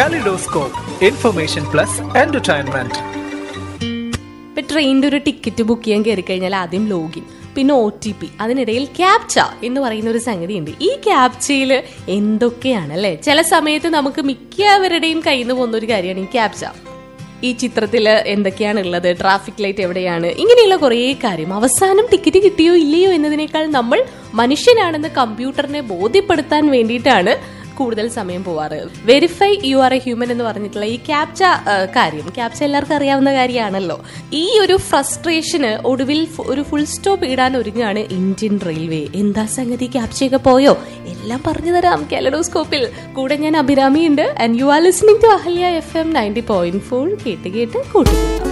Kaleidoscope, information plus entertainment. ഇപ്പൊ ട്രെയിനിന്റെ ഒരു ടിക്കറ്റ് ബുക്ക് ചെയ്യാൻ കയറി കഴിഞ്ഞാൽ ആദ്യം ലോഗിൻ പിന്നെ ഒ ടി പി അതിനിടയിൽ ക്യാപ്ച എന്ന് പറയുന്ന ഒരു സംഗതി ഉണ്ട് ഈ ക്യാപ്ചയിൽ എന്തൊക്കെയാണ് അല്ലെ ചില സമയത്ത് നമുക്ക് മിക്കവരുടെയും കയ്യിൽ നിന്ന് പോകുന്ന ഒരു കാര്യമാണ് ഈ ക്യാപ്ച ഈ ചിത്രത്തില് എന്തൊക്കെയാണ് ഉള്ളത് ട്രാഫിക് ലൈറ്റ് എവിടെയാണ് ഇങ്ങനെയുള്ള കുറേ കാര്യം അവസാനം ടിക്കറ്റ് കിട്ടിയോ ഇല്ലയോ എന്നതിനേക്കാൾ നമ്മൾ മനുഷ്യനാണെന്ന് കമ്പ്യൂട്ടറിനെ ബോധ്യപ്പെടുത്താൻ വേണ്ടിയിട്ടാണ് കൂടുതൽ സമയം പോവാറ് verify you are a human എന്ന് പറഞ്ഞിട്ടുള്ള ഈ ക്യാപ്ച കാര്യം ക്യാപ്ച എല്ലാവർക്കും അറിയാവുന്ന കാര്യമാണല്ലോ ഈ ഒരു ഫ്രസ്ട്രേഷന് ഒടുവിൽ ഫു- ഒരു ഫുൾ സ്റ്റോപ്പ് ഇടാൻ ഒരുങ്ങാണ് ഇന്ത്യൻ റെയിൽവേ എന്താ സംഗതി ക്യാപ്ചയൊക്കെ പോയോ എല്ലാം പറഞ്ഞു തരാം കാലഡോസ്കോപ്പിൽ കൂടെ ഞാൻ അഭിരാമി ഉണ്ട് and you are listening to Ahalya F M ninety point four കേട്ട് കേട്ട് കൂട്ടുന്നു